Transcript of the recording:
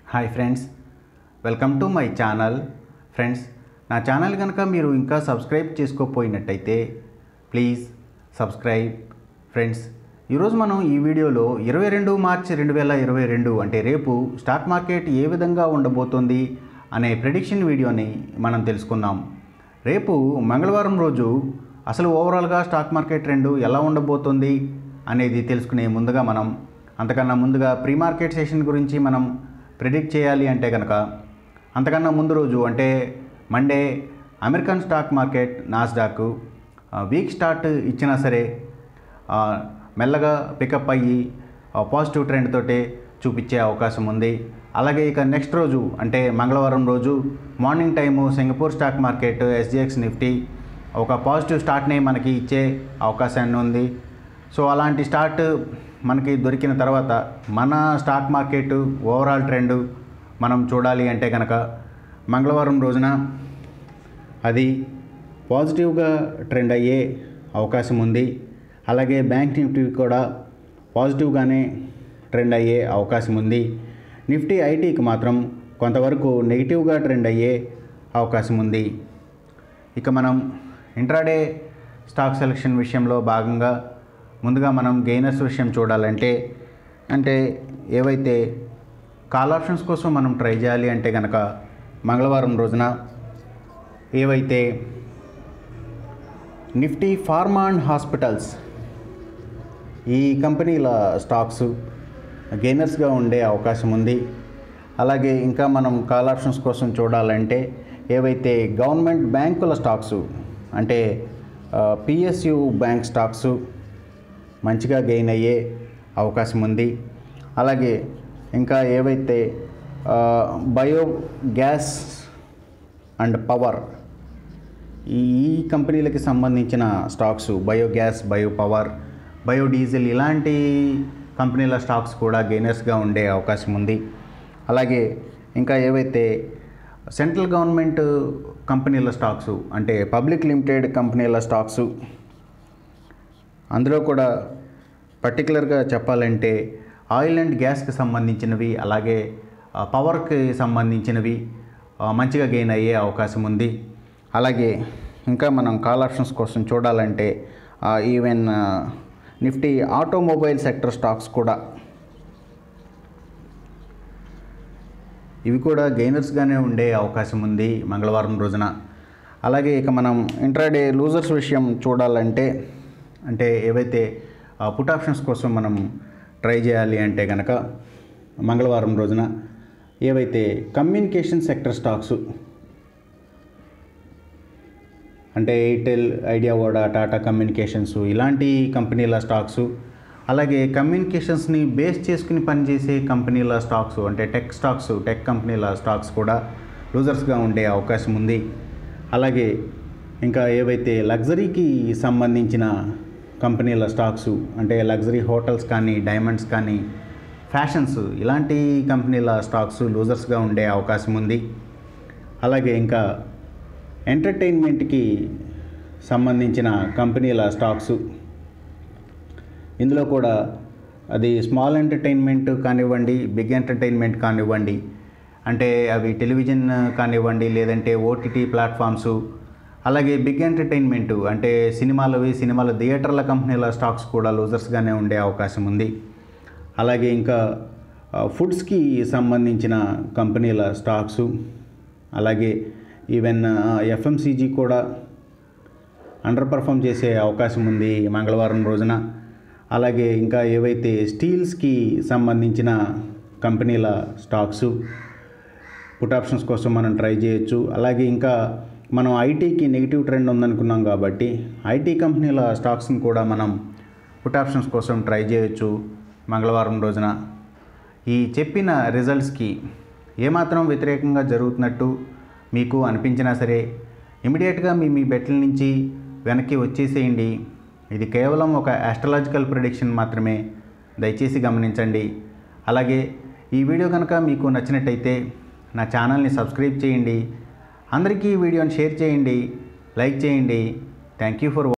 hi friends welcome to my channel friends నా ఛానల్ కనుక మీరు ఇంకా సబ్స్క్రైబ్ చేసుకోకపోయినట్టయితే ప్లీజ్ సబ్స్క్రైబ్ ఫ్రెండ్స్ ఈరోజు మనం ఈ వీడియోలో ఇరవై రెండు మార్చి రెండు వేల ఇరవై రెండు అంటే రేపు స్టాక్ మార్కెట్ ఏ విధంగా ఉండబోతోంది అనే ప్రెడిక్షన్ వీడియోని మనం తెలుసుకుందాం రేపు మంగళవారం రోజు అసలు ఓవరాల్గా స్టాక్ మార్కెట్ ట్రెండ్ ఎలా ఉండబోతోంది అనేది తెలుసుకునే ముందుగా మనం అంతకన్నా ముందుగా ప్రీ మార్కెట్ సెషన్ గురించి మనం ప్రిడిక్ట్ చేయాలి అంటే కనుక అంతకన్నా ముందు రోజు అంటే Monday American stock market Nasdaq week start ఇచ్చినా సరే ఆ, మెల్లగా పికప్ అయ్యి ఆ, పాజిటివ్ ట్రెండ్ తోటే చూపించే అవకాశం ఉంది అలాగే ఇక నెక్స్ట్ రోజు అంటే మంగళవారం రోజు morning time Singapore stock market SGX Nifty ఒక పాజిటివ్ స్టార్ట్ని మనకి ఇచ్చే అవకాశాన్ని ఉంది సో అలాంటి స్టార్ట్ మనకి దొరికిన తర్వాత మన స్టాక్ మార్కెట్ ఓవరాల్ ట్రెండ్ మనం చూడాలి అంటే కనుక మంగళవారం రోజున అది పాజిటివ్గా ట్రెండ్ అయ్యే అవకాశం ఉంది అలాగే బ్యాంక్ నిఫ్టీ కూడా పాజిటివ్గానే ట్రెండ్ అయ్యే అవకాశం ఉంది నిఫ్టీ ఐటీకి మాత్రం కొంతవరకు నెగిటివ్గా ట్రెండ్ అయ్యే అవకాశం ఉంది ఇక మనం ఇంట్రాడే స్టాక్ సెలక్షన్ విషయంలో భాగంగా ముందుగా మనం గెయినర్స్ విషయం చూడాలంటే అంటే ఏవైతే కాల్ ఆప్షన్స్ కోసం మనం ట్రై చేయాలి అంటే కనుక మంగళవారం రోజున ఏవైతే నిఫ్టీ ఫార్మా అండ్ హాస్పిటల్స్ ఈ కంపెనీల స్టాక్స్ గెయినర్స్గా ఉండే అవకాశం ఉంది అలాగే ఇంకా మనం కాల్ ఆప్షన్స్ కోసం చూడాలంటే ఏవైతే గవర్నమెంట్ బ్యాంకుల స్టాక్స్ అంటే పిఎస్యు బ్యాంక్ స్టాక్స్ మంచిగా గెయిన్ అయ్యే అవకాశం ఉంది అలాగే ఇంకా ఏవైతే బయో గ్యాస్ అండ్ పవర్ ఈ ఈ కంపెనీలకి సంబంధించిన stocks biogas bio power biodiesel ఇలాంటి కంపెనీల స్టాక్స్ కూడా గెయినర్స్గా ఉండే అవకాశం ఉంది అలాగే ఇంకా ఏవైతే సెంట్రల్ గవర్నమెంట్ కంపెనీల స్టాక్స్ అంటే పబ్లిక్ లిమిటెడ్ కంపెనీల స్టాక్స్ అందులో కూడా పర్టికులర్గా చెప్పాలంటే ఆయిల్ అండ్ గ్యాస్కి సంబంధించినవి అలాగే ఆ, పవర్కి సంబంధించినవి ఆ, మంచిగా గెయిన్ అయ్యే అవకాశం ఉంది అలాగే ఇంకా మనం కాల్ ఆప్షన్స్ కోసం చూడాలంటే ఆ, ఈవెన్ ఆ, నిఫ్టీ ఆటోమొబైల్ సెక్టర్ స్టాక్స్ కూడా ఇవి కూడా గెయినర్స్గానే ఉండే అవకాశం ఉంది మంగళవారం రోజున అలాగే ఇక మనం ఇంట్రాడే లూజర్స్ విషయం చూడాలంటే అంటే ఏవైతే పుట్ ఆప్షన్స్ కోసం మనం ట్రై చేయాలి అంటే కనుక మంగళవారం రోజున ఏవైతే కమ్యూనికేషన్ సెక్టర్ స్టాక్స్ అంటే Airtel Idea Voda Tata Communications ఇలాంటి కంపెనీల స్టాక్స్ అలాగే కమ్యూనికేషన్స్ని బేస్ చేసుకుని పనిచేసే కంపెనీల స్టాక్స్ అంటే టెక్ స్టాక్స్ టెక్ కంపెనీల స్టాక్స్ కూడా లూజర్స్గా ఉండే అవకాశం ఉంది అలాగే ఇంకా ఏవైతే లగ్జరీకి సంబంధించిన కంపెనీల స్టాక్స్ అంటే లగ్జరీ హోటల్స్ కానీ డైమండ్స్ కానీ ఫ్యాషన్స్ ఇలాంటి కంపెనీల స్టాక్స్ లూజర్స్గా ఉండే అవకాశం ఉంది అలాగే ఇంకా ఎంటర్టైన్మెంట్కి సంబంధించిన కంపెనీల స్టాక్స్ ఇందులో కూడా అది స్మాల్ ఎంటర్టైన్మెంట్ కానివ్వండి బిగ్ ఎంటర్టైన్మెంట్ కానివ్వండి అంటే అవి టెలివిజన్ కానివ్వండి లేదంటే ఓటీటీ ప్లాట్ఫామ్స్ అలాగే బిగ్ ఎంటర్టైన్మెంట్ అంటే సినిమాలవి సినిమాల థియేటర్ల కంపెనీల స్టాక్స్ కూడా లూజర్స్గానే ఉండే అవకాశం ఉంది అలాగే ఇంకా ఆ, ఫుడ్స్కి సంబంధించిన కంపెనీల స్టాక్స్ అలాగే ఈవెన్ ఎఫ్ఎంసీజీ కూడా అండర్ పర్ఫామ్ చేసే అవకాశం ఉంది మంగళవారం రోజున అలాగే ఇంకా ఏవైతే స్టీల్స్కి సంబంధించిన కంపెనీల స్టాక్స్ పుట్ ఆప్షన్స్ కోసం మనం ట్రై చేయొచ్చు అలాగే ఇంకా మనం ఐటీకి నెగిటివ్ ట్రెండ్ ఉందనుకున్నాం కాబట్టి ఐటీ కంపెనీల స్టాక్స్ని కూడా మనం పుట్ ఆప్షన్స్ కోసం ట్రై చేయొచ్చు మంగళవారం రోజున ఈ చెప్పిన రిజల్ట్స్కి ఏమాత్రం వ్యతిరేకంగా జరుగుతున్నట్టు మీకు అనిపించినా సరే ఇమీడియట్గా మీ మీ బెట్ల నుంచి వెనక్కి వచ్చేసేయండి ఇది కేవలం ఒక ఆస్ట్రలాజికల్ ప్రిడిక్షన్ మాత్రమే దయచేసి గమనించండి అలాగే ఈ వీడియో కనుక మీకు నచ్చినట్టయితే నా ఛానల్ని సబ్స్క్రైబ్ చేయండి అందరికీ ఈ వీడియోని షేర్ చేయండి లైక్ చేయండి థ్యాంక్ యూ ఫర్